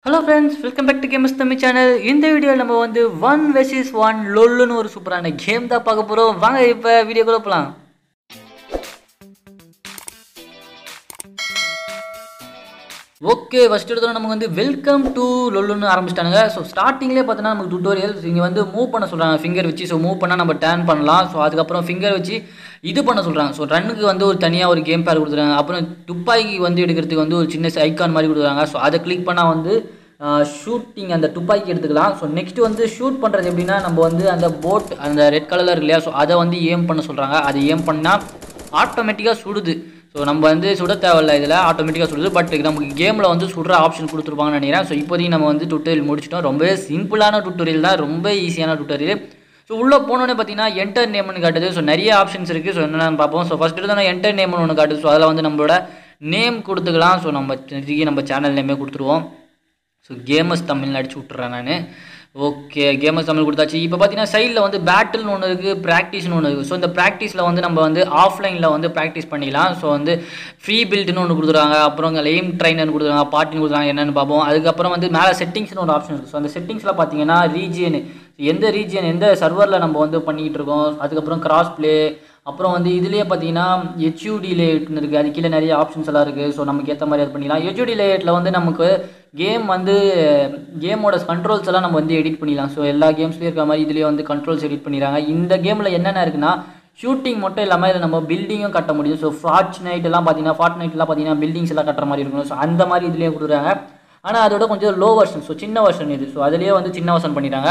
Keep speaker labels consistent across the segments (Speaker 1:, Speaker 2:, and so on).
Speaker 1: hello friends welcome back to games Tamil channel இந்த வீடியோவில் நம்ம வந்து ஒன் வெர்சஸ் ஒன் லொல்லுன்னு ஒரு சூப்பரான கேம் தான் பார்க்க போகிறோம் வாங்க இப்போ வீடியோக்குள்ள போகலாம் ஓகே ஃபஸ்ட் எடுத்தோம் நமக்கு வந்து வெல்கம் டு லொல்லுன்னு ஆரம்பிச்சிட்டாங்க ஸோ ஸ்டார்டிங்லேயே பார்த்தோன்னா நமக்கு டுட்டோரியல் இங்கே வந்து மூவ் பண்ண சொல்கிறாங்க ஃபிங்கர் வச்சு ஸோ மூவ் பண்ணால் நம்ம டேர்ன் பண்ணலாம் ஸோ அதுக்கப்புறம் ஃபிங்கர் வச்சு இது பண்ண சொல்கிறாங்க ஸோ ரன்னுக்கு வந்து ஒரு தனியாக ஒரு கேம் பேர் கொடுத்துருக்காங்க அப்புறம் துப்பாக்கி வந்து எடுக்கிறதுக்கு வந்து ஒரு சின்ன ஐக்கான் மாதிரி கொடுத்துருக்காங்க ஸோ அதை கிளிக் பண்ணால் வந்து ஷூட்டிங் அந்த துப்பாக்கி எடுத்துக்கலாம் ஸோ நெக்ஸ்ட் வந்து ஷூட் பண்ணுறது எப்படின்னா நம்ம வந்து அந்த போட் அந்த ரெட் கலரில் இருக்கு இல்லையா ஸோ அதை வந்து ஏம் பண்ண சொல்கிறாங்க அதை ஏம் பண்ணால் ஆட்டோமேட்டிக்காக சுடுது ஸோ நம்ம வந்து சுட தேவையில்ல இதில் ஆட்டோமேட்டிக்காக சுடுது பட் நமக்கு கேமில் வந்து சுடுற ஆப்ஷன் கொடுத்துருப்பாங்கன்னு நினைக்கிறேன் ஸோ இப்போதைக்கு நம்ம வந்து டுட்டோரியல் முடிச்சிட்டோம் ரொம்பவே சிம்பிளான டுட்டோரியல் தான் ரொம்ப ஈஸியான டுட்டோரியல் ஸோ உள்ளே போனோடனே பார்த்தீங்கன்னா என்டர்நேமெண்ட் காட்டுது ஸோ நிறைய ஆப்ஷன்ஸ் இருக்குது ஸோ என்னென்னு பார்ப்போம் ஸோ ஃபஸ்ட்டு தான் என்டர்நேமெண்ட் ஒன்று காட்டுது ஸோ அதில் வந்து நம்மளோட நேம் கொடுத்துக்கலாம் ஸோ நம்ம இதுக்கு நம்ம சேனல் நேமே கொடுத்துருவோம் ஸோ கேமர்ஸ் தமிழ்னு அடிச்சு விட்டுறேன் நான் ஓகே கேமர்ஸ் தமிழ் கொடுத்தாச்சு இப்போ பார்த்தீங்கன்னா சைடில் வந்து பேட்டில்னு ஒன்று இருக்குது ப்ராக்டிஸ்னு ஒன்று இருக்குது ஸோ இந்த ப்ராக்டிஸில் வந்து நம்ம வந்து ஆஃப்லைனில் வந்து ப்ராக்டிஸ் பண்ணிக்கலாம் ஸோ வந்து ஃப்ரீ பில்ட்னு ஒன்று கொடுத்துருவாங்க அப்புறம் எய்ம் ட்ரைனர்னு கொடுத்துருவாங்க பாட்டின்னு கொடுத்துருவாங்க என்னென்னு பார்ப்போம் அதுக்கப்புறம் வந்து மேலே செட்டிங்ஸ்னு ஒரு ஆப்ஷன் இருக்குது ஸோ அந்த செட்டிங்ஸில் பார்த்தீங்கன்னா ரீஜியன் எந்த ரீஜியன் எந்த சர்வரில் நம்ம வந்து பண்ணிக்கிட்டு இருக்கோம் அதுக்கப்புறம் கிராஸ் ப்ளே அப்புறம் வந்து இதுலேயே பார்த்தீங்கன்னா ஹெச்யூடி லேயட்னு இருக்குது அது கீழே நிறைய ஆப்ஷன்ஸ் எல்லாம் இருக்குது ஸோ நமக்கு ஏற்ற மாதிரி அது பண்ணிக்கலாம் ஹெச்யூடி லேயட்டில் வந்து நமக்கு கேம் வந்து கேமோட கண்ட்ரோல்ஸ் எல்லாம் நம்ம வந்து எடிட் பண்ணிடலாம் ஸோ எல்லா கேம்ஸ்லேயும் இருக்கிற மாதிரி இதுலேயே வந்து கண்ட்ரோல்ஸ் எடிட் பண்ணிடுறாங்க இந்த கேமில் என்னென்ன இருக்குன்னா ஷூட்டிங் மட்டும் இல்லாமல் இதில் நம்ம பில்டிங்கும் கட்ட முடியும் ஸோ ஃபார்ட் நைட் எல்லாம் பார்த்தீங்கன்னா ஃபார்ட் நைட்லாம் பார்த்தீங்கன்னா பில்டிங்ஸ் எல்லாம் கட்டுற மாதிரி இருக்கணும் ஸோ அந்த மாதிரி இதுலேயே கொடுக்குறாங்க ஆனால் அதோட கொஞ்சம் லோ வெர்ஷன் ஸோ சின்ன வெர்ஷன் இது ஸோ அதுலேயே வந்து சின்ன வெர்ஷன் பண்ணிடுறாங்க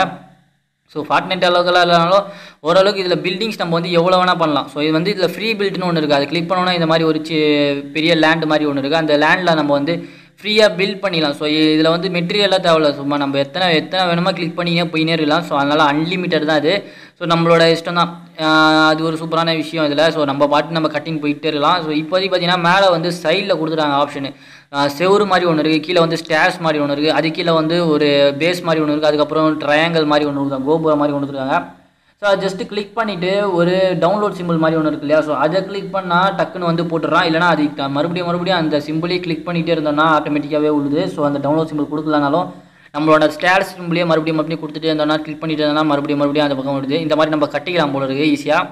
Speaker 1: ஸோ ஃபார்ட்நெட் அளவுக்குலாம் இல்லைனாலும் ஓரளவுக்கு இதில் பில்டிங்ஸ் நம்ம வந்து எவ்வளோ வேணால் பண்ணலாம் ஸோ இது வந்து இதில் ஃப்ரீ பில்ட்னு ஒன்று இருக்குது அதை கிளிக் பண்ணோன்னா இந்த மாதிரி ஒரு சி பெரிய லேண்ட் மாதிரி ஒன்று இருக்குது அந்த லேண்டில் நம்ம வந்து ஃப்ரீயாக பில்ட் பண்ணிடலாம் ஸோ இதில் வந்து மெட்டீரியலாக தேவையில்ல சும்மா நம்ம எத்தனை எத்தனை வேணுமோ கிளிக் பண்ணியே போயினே இருக்கலாம் ஸோ அதனால் அன்லிமிட்டட் தான் இது ஸோ நம்மளோட இஷ்டம் தான் அது ஒரு சூப்பரான விஷயம் இதில் ஸோ நம்ம பாட்டு நம்ம கட்டிங் போயிட்டே இருக்கலாம் ஸோ இப்போதைக்கு பார்த்தீங்கன்னா மேலே வந்து சைடில் கொடுத்துட்டாங்க ஆப்ஷனு செவரு மாதிரி ஒன்று இருக்குது கீழே வந்து ஸ்டேர்ஸ் மாதிரி ஒன்று இருக்குது அது கீழே வந்து ஒரு பேஸ் மாதிரி ஒன்று இருக்குது அதுக்கப்புறம் ட்ரையாங்கல் மாதிரி ஒன்று இருக்குது கோபுரம் மாதிரி ஒன்று இருக்காங்க ஸோ அதை ஜஸ்ட்டு கிளிக் பண்ணிவிட்டு ஒரு டவுன்லோட் சிம்பிள் மாதிரி ஒன்று இருக்கு இல்லையா ஸோ அதை கிளிக் பண்ணால் டக்குன்னு வந்து போட்டுடுறான் இல்லைனா அது மறுபடியும் மறுபடியும் அந்த சிம்பிளே கிளிக் பண்ணிகிட்டே இருந்தோம்னா ஆட்டோமேட்டிக்காகவே உழுது ஸோ அந்த டவுன்லோட் சிம்பிள் கொடுக்கலனாலும் நம்மளோட ஸ்டேர் சிம்பிளே மறுபடியும் மறுபடியும் கொடுத்துட்டு இருந்தோம்னா கிளிக் பண்ணிட்டு இருந்தோம்னா மறுபடியும் மறுபடியும் அந்த பக்கம் வருது இந்த மாதிரி நம்ம கட்டிக்கலாம் போல இருக்குது ஈஸியாக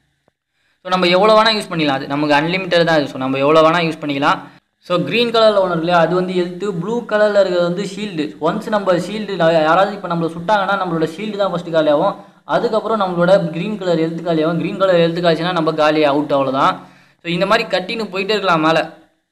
Speaker 1: ஸோ நம்ம எவ்வளோ வேணால் யூஸ் பண்ணிக்கலாம் அது நமக்கு அன்லிமிட்டட் தான் இது ஸோ நம்ம எவ்வளோ வேணால் யூஸ் பண்ணிக்கலாம் ஸோ க்ரீன் கலரில் ஒன்று இல்லையா அது வந்து எழுத்து ப்ளூ கலரில் இருக்கிறது வந்து ஷீல்டு ஒன்ஸ் நம்ம ஷீல்டு யாராவது இப்போ நம்மளை சுட்டாங்கன்னா நம்மளோட ஷீல்டு தான் ஃபஸ்ட்டு காலியாகும் அதுக்கப்புறம் நம்மளோட க்ரீன் கலர் எழுத்து காலியாகும் க்ரீன் கலர் எழுத்து காலிச்சுன்னா நம்ம காலி அவுட் அவ்வளோதான் ஸோ இந்த மாதிரி கட்டின்னு போயிட்டே இருக்கலாம் மேலே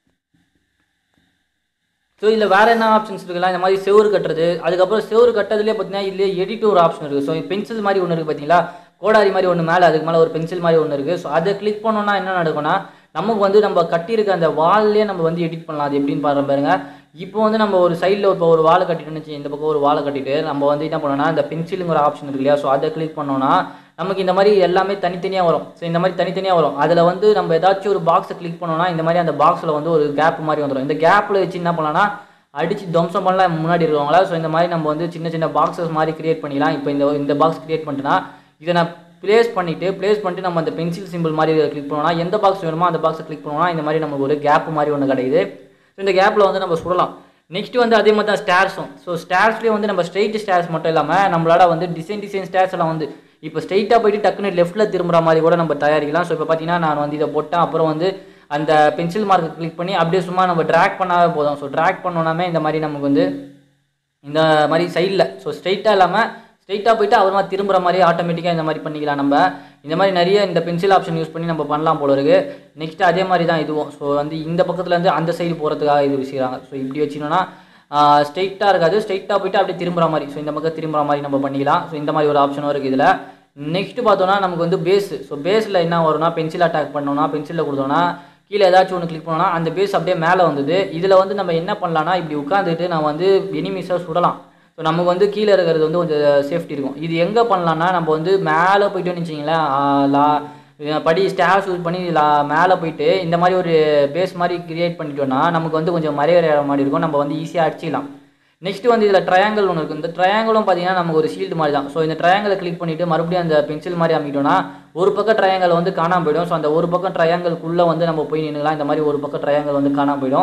Speaker 1: ஸோ இதில் வேறு என்ன ஆப்ஷன்ஸ் இருக்குல்ல இந்த மாதிரி செவரு கட்டுறது அதுக்கப்புறம் செவரு கட்டுறதுலேயே பார்த்தீங்கன்னா இதுலேயே எடிட் ஒரு ஆப்ஷன் இருக்குது ஸோ பென்சில் மாதிரி ஒன்று இருக்குது பார்த்தீங்களா கோடாரி மாதிரி ஒன்று மேலே அதுக்கு மேலே ஒரு பென்சில் மாதிரி ஒன்று இருக்குது ஸோ அதை கிளிக் பண்ணோன்னா என்ன நடக்கும்னா நமக்கு வந்து நம்ம கட்டியிருக்க அந்த வால்லே நம்ம வந்து எடிட் பண்ணலாம் அது எப்படின்னு பாருங்க பாருங்க இப்போ வந்து நம்ம ஒரு சைடில் இப்போ ஒரு வாழை கட்டிட்டோம்னு வச்சு இந்த பக்கம் ஒரு வாழை கட்டிட்டு நம்ம வந்து என்ன பண்ணோம்னா இந்த பென்சிலுங்கிற ஆப்ஷன் இருக்கு இல்லையா ஸோ அதை கிளிக் பண்ணோம்னா நமக்கு இந்த மாதிரி எல்லாமே தனித்தனியாக வரும் ஸோ இந்த மாதிரி தனித்தனியாக வரும் அதில் வந்து நம்ம ஏதாச்சும் ஒரு பாக்ஸை கிளிக் பண்ணோம்னா இந்த மாதிரி அந்த பாக்ஸில் வந்து ஒரு கேப் மாதிரி வந்துடும் இந்த கேப்பில் வச்சு என்ன பண்ணலாம்னா அடித்து துவம்சம் பண்ணலாம் முன்னாடி இருக்கவங்களா ஸோ இந்த மாதிரி நம்ம வந்து சின்ன சின்ன பாக்ஸஸ் மாதிரி கிரியேட் பண்ணிக்கலாம் இப்போ இந்த இந்த பாக்ஸ் கிரியேட் பண்ணிட்டுனா இதை நான் ப்ளேஸ் பண்ணிவிட்டு ப்ளேஸ் பண்ணிட்டு நம்ம அந்த பென்சில் சிம்பிள் மாதிரி கிளிக் பண்ணோம்னா எந்த பாக்ஸ் வேணுமோ அந்த பாக்ஸை கிளிக் பண்ணோம்னா இந்த மாதிரி நமக்கு ஒரு கேப் மாதிரி ஒன்று கிடைக்குது ஸோ இந்த கேப்பில் வந்து நம்ம சுடலாம் நெக்ஸ்ட் வந்து அதே மாதிரி தான் ஸ்டேர்ஸும் ஸோ ஸ்டேர்ஸ்லேயே வந்து நம்ம ஸ்ட்ரெயிட் ஸ்டேர்ஸ் மட்டும் இல்லாமல் நம்மளால வந்து டிசைன் டிசைன் ஸ்டேர்ஸ் எல்லாம் வந்து இப்போ ஸ்ட்ரெயிட்டாக போயிட்டு டக்குன்னு லெஃப்ட்டில் திரும்புற மாதிரி கூட நம்ம தயாரிக்கலாம் ஸோ இப்போ பார்த்தீங்கன்னா நான் வந்து இதை போட்டேன் அப்புறம் வந்து அந்த பென்சில் மார்க்கை கிளிக் பண்ணி அப்படியே சும்மா நம்ம ட்ராக் பண்ணாவே போதும் ஸோ ட்ராக் பண்ணோன்னாமே இந்த மாதிரி நமக்கு வந்து இந்த மாதிரி சைடில் ஸோ ஸ்ட்ரெயிட்டாக இல்லாமல் ஸ்ட்ரெயிட்டாக போயிட்டு அப்புறமா திரும்புற மாதிரி ஆட்டோமேட்டிக்காக இந்த மாதிரி பண்ணிக்கலாம் நம்ம இந்த மாதிரி நிறைய இந்த பென்சில் ஆப்ஷன் யூஸ் பண்ணி நம்ம பண்ணலாம் போல இருக்குது நெக்ஸ்ட் அதே மாதிரி தான் இதுவும் ஸோ வந்து இந்த பக்கத்துலேருந்து அந்த சைடு போகிறதுக்காக இது வச்சுக்கிறாங்க ஸோ இப்படி வச்சினோன்னா ஸ்ட்ரெயிட்டாக இருக்காது ஸ்ட்ரெயிட்டாக போயிட்டு அப்படியே திரும்புற மாதிரி ஸோ இந்த பக்கம் திரும்புற மாதிரி நம்ம பண்ணிக்கலாம் ஸோ இந்த மாதிரி ஒரு ஆப்ஷனும் இருக்குது இதில் நெக்ஸ்ட் பார்த்தோன்னா நமக்கு வந்து பேஸ் ஸோ பேஸில் என்ன வரும்னா பென்சில் அட்டாக் பண்ணோம்னா பென்சிலில் கொடுத்தோம்னா கீழே ஏதாச்சும் ஒன்று கிளிக் பண்ணோம்னா அந்த பேஸ் அப்படியே மேலே வந்தது இதில் வந்து நம்ம என்ன பண்ணலாம்னா இப்படி உட்காந்துட்டு நான் வந்து எனிமீஸாக சுடலாம் ஸோ நமக்கு வந்து கீழே இருக்கிறது வந்து கொஞ்சம் சேஃப்டி இருக்கும் இது எங்கே பண்ணலான்னா நம்ம வந்து மேலே போயிட்டோன்னு வச்சிங்களேன் லா படி ஸ்டாஃப் யூஸ் பண்ணி லா மேலே போயிட்டு இந்த மாதிரி ஒரு பேஸ் மாதிரி கிரியேட் பண்ணிட்டோம்னா நமக்கு வந்து கொஞ்சம் மறைவற மாதிரி இருக்கும் நம்ம வந்து ஈஸியாக அடிச்சிடலாம் நெக்ஸ்ட் வந்து இதில் ட்ரையாங்கிள் ஒன்று இருக்குது இந்த ட்ரையாங்கிளும் பார்த்தீங்கன்னா நமக்கு ஒரு ஷீல்டு மாதிரி தான் ஸோ இந்த ட்ரையாங்கிளை கிளிக் பண்ணிவிட்டு மறுபடியும் அந்த பென்சில் மாதிரி அமைக்கிட்டோம்னா ஒரு பக்கம் ட்ரையாங்கிள் வந்து காணாமல் போயிடும் ஸோ அந்த ஒரு பக்கம் ட்ரையாங்கிள்குள்ளே வந்து நம்ம போய் நின்றுலாம் இந்த மாதிரி ஒரு பக்கம் ட்ரையாங்கிள் வந்து காணாமல் போயிடும்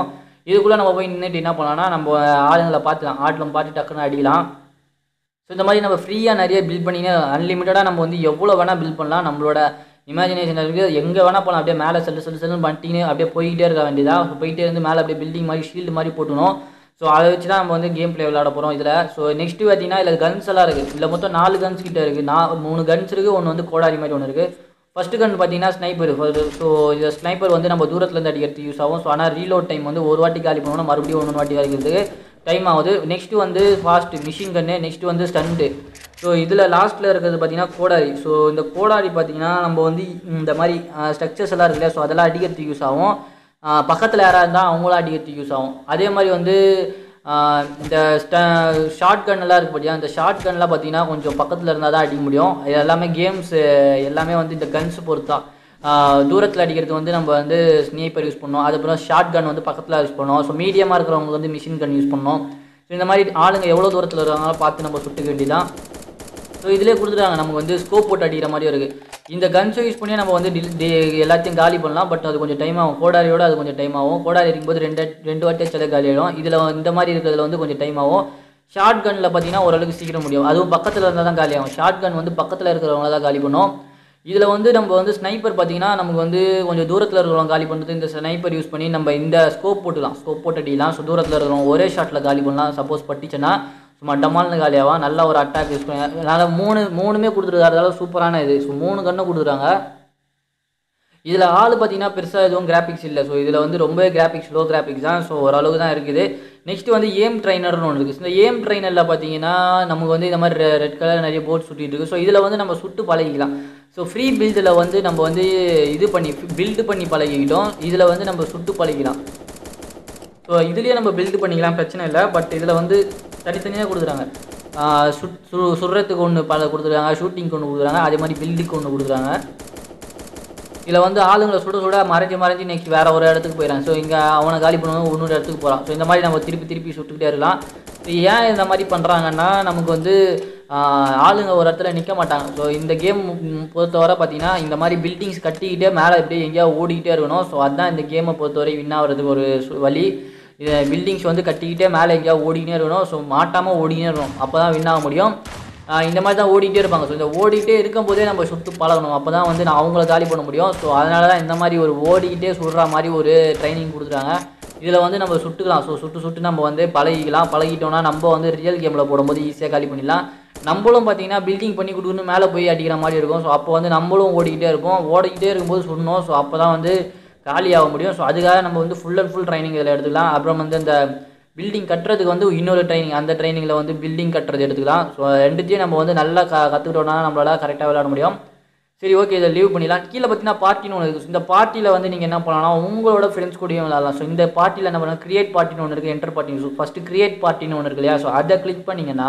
Speaker 1: இதுக்குள்ளே நம்ம போய் நின்றுட்டு என்ன பண்ணலாம்னா நம்ம ஆளுங்களை பார்த்துக்கலாம் ஆட்டில் பார்த்து டக்குன்னு அடிக்கலாம் ஸோ இந்த மாதிரி நம்ம ஃப்ரீயாக நிறைய பில்ட் பண்ணிங்க அன்லிமிட்டடாக நம்ம வந்து எவ்வளோ வேணால் பில்ட் பண்ணலாம் நம்மளோட இமேஜினேஷன் இருக்குது எங்கே வேணால் போகலாம் அப்படியே மேலே செல்லு செல்லு செல்லுன்னு பண்ணிட்டு அப்படியே போய்கிட்டே இருக்க வேண்டியதா ஸோ போயிட்டே இருந்து மேலே அப்படியே பில்டிங் மாதிரி ஷீல்டு மாதிரி போட்டணும் ஸோ அதை வச்சு தான் நம்ம வந்து கேம் ப்ளே விளையாட போகிறோம் இதில் ஸோ நெக்ஸ்ட்டு பார்த்தீங்கன்னா இதில் கன்ஸ் எல்லாம் இருக்குது இதில் மொத்தம் நாலு கன்ஸ் கிட்ட இருக்குது நான் மூணு கன்ஸ் இருக்குது ஒன்று வந்து கோடாரி மாதிரி ஒன்று இருக்குது ஃபஸ்ட்டு கன் பார்த்தீங்கன்னா ஸ்னைப்பர் ஸோ இந்த ஸ்னைப்பர் வந்து நம்ம தூரத்துலேருந்து அடிக்கிறது யூஸ் ஆகும் ஸோ ஆனால் ரீலோட் டைம் வந்து ஒரு வாட்டி காலி பண்ணணும் மறுபடியும் ஒன்று வாட்டி அடிக்கிறதுக்கு டைம் ஆகுது நெக்ஸ்ட்டு வந்து ஃபாஸ்ட் மிஷின் கன்னு நெக்ஸ்ட்டு வந்து ஸ்டண்ட்டு ஸோ இதில் லாஸ்ட்டில் இருக்கிறது பார்த்தீங்கன்னா கோடாரி ஸோ இந்த கோடாரி பார்த்தீங்கன்னா நம்ம வந்து இந்த மாதிரி ஸ்ட்ரக்சர்ஸ் எல்லாம் இருக்கு இல்லையா ஸோ அதெல்லாம் அடிக்கிறதுக்கு யூஸ் ஆகும் பக்கத்தில் யாராக இருந்தால் அவங்களும் அடிக்கிறதுக்கு யூஸ் ஆகும் அதே மாதிரி வந்து ஆஹ் இந்த ஸ்ட ஷார்ட் கன்லாம் இருக்கு பார்த்தியா இந்த ஷார்ட் கன்லாம் பார்த்தீங்கன்னா கொஞ்சம் பக்கத்தில் இருந்தால் தான் அடிக்க முடியும் இது எல்லாமே கேம்ஸ் எல்லாமே வந்து இந்த கன்ஸ் பொறுத்து தான் தூரத்தில் அடிக்கிறது வந்து நம்ம வந்து ஸ்னேப்பர் யூஸ் பண்ணோம் அதுக்கப்புறம் ஷார்ட் கன் வந்து பக்கத்தில் யூஸ் பண்ணோம் ஸோ மீடியமாக இருக்கிறவங்க வந்து மிஷின் கன் யூஸ் பண்ணோம் ஸோ இந்த மாதிரி ஆளுங்க எவ்வளோ தூரத்தில் இருக்காங்களோ பார்த்து நம்ம சுட்டுக்க வேண்டியதான் ஸோ இதிலே கொடுத்துட்டாங்க நமக்கு வந்து ஸ்கோப் போட்டு அடிக்கிற மாதிரி இருக்குது இந்த கன்ஸை யூஸ் பண்ணி நம்ம வந்து டில் டி- எல்லாத்தையும் காலி பண்ணலாம் பட் அது கொஞ்சம் டைம் ஆகும் கோடாரியோட அது கொஞ்சம் டைம் ஆகும் கோடாரி இருக்கும்போது ரெண்டு ரெண்டு வாட்டி சில காலி ஆகிடும் இதில் இந்த மாதிரி இருக்கிறதுல வந்து கொஞ்சம் டைம் ஆகும் ஷார்ட் கனில் பார்த்தீங்கன்னா ஓரளவுக்கு சீக்கிரம் முடியும் அதுவும் பக்கத்தில் இருந்தால் தான் காலி ஆகும் ஷார்ட் கன் வந்து பக்கத்தில் இருக்கிறவங்க தான் காலி பண்ணும் இதில் வந்து நம்ம வந்து ஸ்னைப்பர் பார்த்தீங்கன்னா நமக்கு வந்து கொஞ்சம் தூரத்தில் இருக்கிறவங்க காலி பண்ணுறது இந்த ஸ்னைப்பர் யூஸ் பண்ணி நம்ம இந்த ஸ்கோப் போட்டுக்கலாம் ஸ்கோப் போட்டு அடிக்கலாம் ஸோ தூரத்தில் இருக்கிறவங்க ஒரே ஷாட்டில் காலி பண்ணலாம் சப்போஸ் பட்டுச்சுன்னா சும்மா டமால்னு காலியாவா நல்ல ஒரு அட்டாக் யூஸ் பண்ணி அதனால் மூணு மூணுமே கொடுத்துருக்காரு சூப்பரான இது ஸோ மூணு கண்ணு கொடுத்துருக்காங்க இதில் ஆள் பார்த்தீங்கன்னா பெருசாக எதுவும் கிராஃபிக்ஸ் இல்லை ஸோ இதில் வந்து ரொம்ப கிராஃபிக்ஸ் லோ கிராஃபிக்ஸ் தான் ஸோ ஓரளவுக்கு தான் இருக்குது நெக்ஸ்ட் வந்து ஏம் ட்ரைனர்னு ஒன்று இருக்குது இந்த ஏம் ட்ரைனரில் பார்த்தீங்கன்னா நமக்கு வந்து இந்த மாதிரி ரெட் கலர் நிறைய போர்ட் சுட்டிட்டு இருக்கு ஸோ இதில் வந்து நம்ம சுட்டு பழகிக்கலாம் ஸோ ஃப்ரீ பில்டில் வந்து நம்ம வந்து இது பண்ணி பில்டு பண்ணி பழகிக்கிட்டோம் இதில் வந்து நம்ம சுட்டு பழகிக்கலாம் ஸோ இதுலேயே நம்ம பில்டு பண்ணிக்கலாம் பிரச்சனை இல்லை பட் இதில் வந்து தனித்தனியாக கொடுக்குறாங்க ஆஹ் சுட் சு சுடுறதுக்கு ஒன்று பல கொடுத்துருக்காங்க ஷூட்டிங்க்கு ஒன்று கொடுக்குறாங்க அதே மாதிரி பில்டுக்கு ஒன்று கொடுக்குறாங்க இதில் வந்து ஆளுங்களை சுட சுட மறைஞ்சு மறைஞ்சு நெக்ஸ்ட் வேற ஒரு இடத்துக்கு போயிடறான் ஸோ இங்கே அவனை காலி பண்ணுவோம் இன்னொரு இடத்துக்கு போகிறான் ஸோ இந்த மாதிரி நம்ம திருப்பி திருப்பி சுட்டுக்கிட்டே இருக்கலாம் இது ஏன் இந்த மாதிரி பண்ணுறாங்கன்னா நமக்கு வந்து ஆஹ், ஆளுங்க ஒரு இடத்துல நிற்க மாட்டாங்க ஸோ இந்த கேம் பொறுத்தவரை பார்த்தீங்கன்னா இந்த மாதிரி பில்டிங்ஸ் கட்டிக்கிட்டே மேலே இப்படியே எங்கேயா ஓடிக்கிட்டே இருக்கணும் ஸோ அதுதான் இந்த கேமை பொறுத்தவரை வின் ஆகிறதுக்கு ஒரு சு- வழி இது பில்டிங்ஸ் வந்து கட்டிக்கிட்டே மேலே எங்கேயா ஓடிக்கிட்டே இருக்கணும் ஸோ மாட்டாமல் ஓடிக்கிட்டே இருக்கணும் அப்போ தான் வின் ஆக முடியும் ஆஹ் இந்த மாதிரி தான் ஓடிட்டே இருப்பாங்க ஸோ இந்த ஓடிட்டே இருக்கும்போதே நம்ம சுட்டு பழகணும் அப்போ தான் வந்து நான் அவங்கள காலி பண்ண முடியும் ஸோ அதனால தான் இந்த மாதிரி ஒரு ஓடிக்கிட்டே சுடுற மாதிரி ஒரு ட்ரைனிங் கொடுத்துட்டாங்க இதில் வந்து நம்ம சுட்டுக்கலாம் ஸோ சுட்டு சுட்டு நம்ம வந்து பழகிக்கலாம் பழகிட்டோம்னா நம்ம வந்து ரியல் கேமில் போடும்போது ஈஸியாக காலி பண்ணிடலாம் நம்மளும் பார்த்தீங்கன்னா பில்டிங் பண்ணி கொடுக்கணும் மேலே போய் அடிக்கிற மாதிரி இருக்கும் ஸோ அப்போ வந்து நம்மளும் ஓடிக்கிட்டே இருப்போம் ஓடிக்கிட்டே இருக்கும்போது சுடணும் ஸோ அப்போ தான் வந்து காலி ஆக முடியும் ஸோ அதுக்காக நம்ம வந்து ஃபுல் அண்ட் ஃபுல் ட்ரைனிங் இதில் எடுத்துக்கலாம் அப்புறம் வந்து இந்த பில்டிங் கட்டுறதுக்கு வந்து இன்னொரு ட்ரைனிங் அந்த ட்ரைனிங்கில் வந்து பில்டிங் கட்டுறது எடுத்துக்கலாம் ஸோ ரெண்டுத்தையும் நம்ம வந்து நல்லா க கற்றுக்கிட்டோம்னா நம்மளால கரெக்டாக விளையாட முடியும் சரி ஓகே இதை லீவ் பண்ணிடலாம் கீழே பார்த்தீங்கன்னா பார்ட்டின்னு ஒன்று இருக்குது இந்த பார்ட்டியில் வந்து நீங்கள் என்ன பண்ணலாம்னா உங்களோட ஃப்ரெண்ட்ஸ் கூடயும் விளையாடலாம் ஸோ இந்த பார்ட்டியில் என்ன பண்ணலாம் கிரியேட் பார்ட்டின்னு ஒன்று இருக்குது enter party so first create பார்ட்டின்னு ஒன்று இருக்கு இல்லையா ஸோ அதை கிளிக் பண்ணிங்கன்னா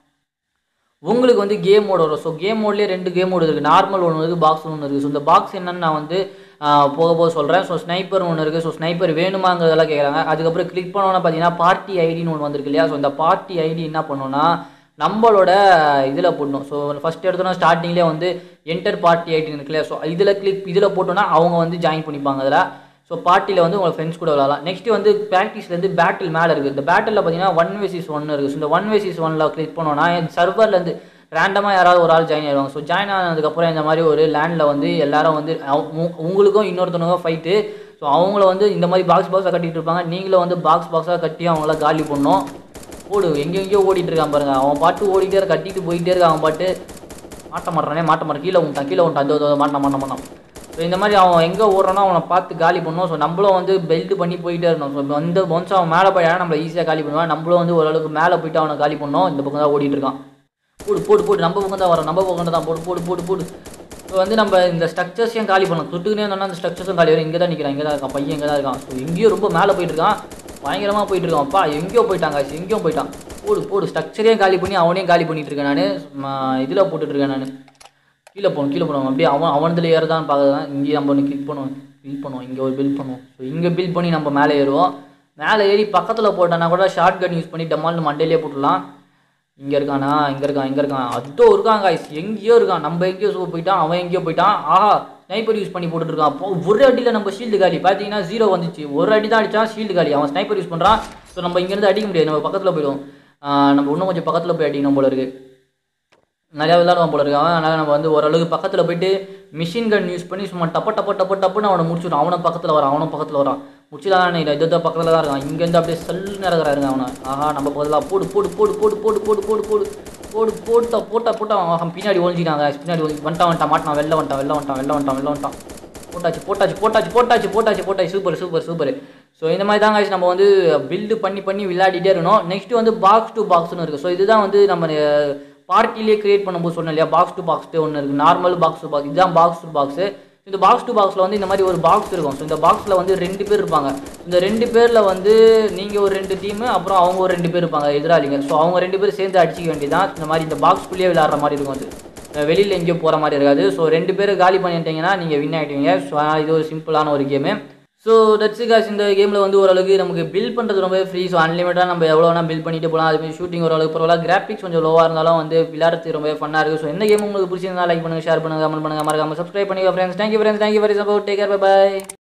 Speaker 1: உங்களுக்கு வந்து கேம் மோட் வரும் ஸோ கேம் மோட்லேயே ரெண்டு கேம் மோட் இருக்குது நார்மல் ஒன்று இருக்குது பாக்ஸ் ஒன்று இருக்குது ஸோ இந்த பாக்ஸ் என்னன்னு நான் வந்து ஆஹ், போக போக சொல்கிறேன் ஸோ ஸ்னைப்பர் ஒன்று இருக்குது ஸோ ஸ்னைப்பர் வேணுமாங்கிறதெல்லாம் கேட்குறாங்க அதுக்கப்புறம் கிளிக் பண்ணோன்னா பார்த்தீங்கன்னா பார்ட்டி ஐடின்னு ஒன்று வந்திருக்கு இல்லையா ஸோ இந்த பார்ட்டி ஐடி என்ன பண்ணோன்னா நம்மளோட இதில் போடணும் ஸோ ஃபஸ்ட் எடுத்தோன்னா ஸ்டார்டிங்லேயே வந்து என்டர் பார்ட்டி ஐடின்னு இருக்கு இல்லையா ஸோ இதில் கிளிக் இதில் போட்டோன்னா அவங்க வந்து ஜாயின் பண்ணிப்பாங்க அதில் ஸோ பார்ட்டியில் வந்து உங்கள் ஃப்ரெண்ட்ஸ் கூட விளாடலாம் நெக்ஸ்ட் வந்து ப்ராக்டிஸ்லேருந்து பேட்டில் மேலே இருக்குது இந்த பேட்டில் பார்த்தீங்கன்னா ஒன் வெசிஸ் ஒன் இருக்குது ஸோ இந்த ஒன் வெசிஸ் ஒனில் கிளிக் பண்ணோன்னா சர்வர்லேருந்து ரேண்டமாக யாராவது ஒரு ஆள் ஜாயின் ஆயிடுவாங்க ஸோ ஜாயின் ஆனதுக்கப்புறம் இந்த மாதிரி ஒரு லேண்டில் வந்து எல்லாரும் வந்து அவ- உ- உங்களுக்கும் இன்னொருத்தவங்க ஃபைட்டு ஸோ அவங்கள வந்து இந்த மாதிரி பாக்ஸ் பாக்ஸாக கட்டிட்டு இருப்பாங்க நீங்களும் வந்து பாக்ஸ் பாக்ஸாக கட்டி அவங்கள காலி பண்ணணும் ஓடு எங்கெங்கேயோ ஓடிட்டு இருக்கான் பாருங்க அவன் பாட்டு ஓடிட்டே இருக்க கட்டிட்டு போயிட்டே இருக்கான் அவன் பாட்டு மாட்ட மாட்டானே மாட்ட மாட்டான் கீழே விட்டான் கீழே விட்டான் அதோ அதோ மாட்டான் மாட்டான் மாட்டான் ஸோ இந்த மாதிரி அவன் எங்கே ஓடுறானோ அவனை பார்த்து காலி பண்ணணும் ஸோ நம்மளும் வந்து பெல்ட் பண்ணி போயிட்டே இருக்கணும் ஸோ வந்து ஒன்ஸ் அவன் மேலே போயிட்டானா நம்மளை ஈஸியாக காலி பண்ணுவான் நம்மளும் வந்து ஓரளவுக்கு மேலே போயிட்டு அவனை காலி பண்ணணும் இந்த பக்கம் தான் ஓடிட்டு இருக்கான் போடு போடு போடு நம்ம பக்கம் தான் வரோம் நம்ம பக்கம் தான் போடு போடு போடு போடு இப்போ வந்து நம்ம இந்த ஸ்ட்ரக்சர்ஸையும் காலி பண்ணலாம் சுட்டுக்கினே இருந்தோம்னா அந்த ஸ்ட்ரக்சர்ஸும் காலி வரும் இங்கே தான் நிற்கிறான் இங்கே தான் இருக்கான் பையன் இங்கே தான் இருக்கான் ஸோ எங்கேயோ ரொம்ப மேலே போயிட்டு இருக்கான் பயங்கரமாக போயிட்டு இருக்கான் அப்பா எங்கேயோ போயிட்டாங்க எங்கேயோ போயிட்டான் போடு போடு ஸ்ட்ரக்சரையும் காலி பண்ணி அவனையும் காலி பண்ணிட்டு இருக்கேன் நான் இதில் போட்டுட்டு இருக்கேன் நான் கீழே போகணும் கீழே போகணும் அப்படியே அவன் அவனதுல ஏறதான்னு பார்க்கறதான் இங்கே நம்ம ஒன்று கிளிக் பண்ணுவோம் பில் பண்ணுவோம் இங்கே ஒரு பில் பண்ணுவோம் ஸோ இங்கே பில் பண்ணி நம்ம மேலே ஏறுவோம் மேலே ஏறி பக்கத்தில் போட்டோன்னா கூட ஷார்ட் கன் யூஸ் பண்ணி டமால்னு மண்டையிலே போட்டுடலாம் இங்கே இருக்கானா இங்கே இருக்கான் இங்கே இருக்கான் அதோ இருக்கான் காய்ஸ் எங்கேயோ இருக்கான் நம்ம எங்கேயோ சூ போயிட்டான் அவன் எங்கேயோ போயிட்டான் ஆஹா ஸ்னைப்பர் யூஸ் பண்ணி போட்டுட்டு இருக்கான் அப்போ ஒரு அடியில் நம்ம ஷீல்டு காலி பார்த்தீங்கன்னா ஜீரோ வந்துச்சு ஒரு அடி தான் அடிச்சான் ஷீல்டு காலி அவன் ஸ்னைப்பர் யூஸ் பண்ணுறான் ஸோ நம்ம இங்கேருந்து அடிக்க முடியாது நம்ம பக்கத்தில் போயிடும் ஆஹ் நம்ம இன்னும் கொஞ்சம் பக்கத்தில் போய் அடிக்கணும் போல இருக்குது நிறையா விளையாடுவான் போல இருக்கு அவன் அதனால் நம்ம வந்து ஓரளவுக்கு பக்கத்தில் போயிட்டு மிஷின் கன் யூஸ் பண்ணி சும்மா டப்ப டப்ப டப்ப டப்புன்னு அவனை முடிச்சுடும் அவனும் பக்கத்தில் வரான் அவனும் பக்கத்தில் வரான் முடிச்சுதான் நினைக்கிறேன் இது பக்கத்தில் தான் இருக்கான் இங்கேருந்து அப்படியே சல்லு நிறகுறாருங்க அவனை ஆஹா நம்ம பக்கத்தில் போடு போடு போடு போடு போடு போடு போடு போடு போடு போட்டா போட்டா போட்டா அவன் பின்னாடி ஒழிஞ்சிட்டாங்க பின்னாடி ஒழிஞ்சு வந்துட்டான் வந்துட்டான் மாட்டான் வெளில வந்துட்டான் வெளில வந்துட்டான் வெளில வந்துட்டான் வெளில வந்துட்டான் போட்டாச்சு போட்டாச்சு போட்டாச்சு போட்டாச்சு போட்டாச்சு போட்டாச்சு சூப்பர் சூப்பர் சூப்பர் ஸோ இந்த மாதிரி தான் guys நம்ம வந்து பில்டு பண்ணி பண்ணி விளையாடிட்டே இருக்கணும் நெக்ஸ்ட் வந்து பாக்ஸ் டு பாக்ஸ்னு இருக்குது ஸோ இதுதான் வந்து நம்ம பார்ட்டிலே கிரியேட் பண்ணும்போது சொன்னேன் இல்லையா பாக்ஸ் டு பாக்ஸ் ஒன்று இருக்குது நார்மல் பாக்ஸ் டு பாக்ஸ் இதுதான் பாக்ஸ் டு பாக்ஸு இந்த பாக்ஸ் டு பாக்ஸில் வந்து இந்த மாதிரி ஒரு பாக்ஸ் இருக்கும் ஸோ இந்த பாக்ஸில் வந்து ரெண்டு பேர் இருப்பாங்க இந்த ரெண்டு பேரில் வந்து நீங்கள் ஒரு ரெண்டு டீமு அப்புறம் அவங்க ஒரு ரெண்டு பேர் இருப்பாங்க எதிராளிங்க ஸோ அவங்க ரெண்டு பேரும் சேர்ந்து அடிச்சிக்க வேண்டியதான் இந்த மாதிரி இந்த பாக்ஸ்குள்ளேயே விளையாடுற மாதிரி இருக்கும் அது வெளியில் எங்கேயும் போகிற மாதிரி இருக்காது ஸோ ரெண்டு பேர் காலி பண்ணிட்டீங்கன்னா நீங்கள் வின் ஆகிட்டீங்க ஸோ இது ஒரு சிம்பிளான ஒரு கேமு ஸோ தட்ஸ் காஸ் இந்த கேமில் வந்து ஓரளவுக்கு நமக்கு பில் பண்ணுறது ரொம்ப ஃப்ரீ ஸோ அன்லிமிட்டாக நம்ம எவ்வளோ வேணால் பில் பண்ணிட்டு போகலாம் அதுமாதிரி ஷூட்டிங் ஓரளவுக்கு பரவாயில்ல கிராஃபிக்ஸ் கொஞ்சம் லோவாக இருந்தாலும் வந்து விளையாடுறது ரொம்ப ஃபன்னாக இருக்குது ஸோ இந்த கேம் உங்களுக்கு பிடிச்சிருந்தா லைக் பண்ணுங்கள் ஷேர் பண்ணுங்கள் கமெண்ட் பண்ணுங்கள் மறக்காம சப்ஸ்கிரைப் பண்ணுங்கள் friends thank you friends thank you very support take care by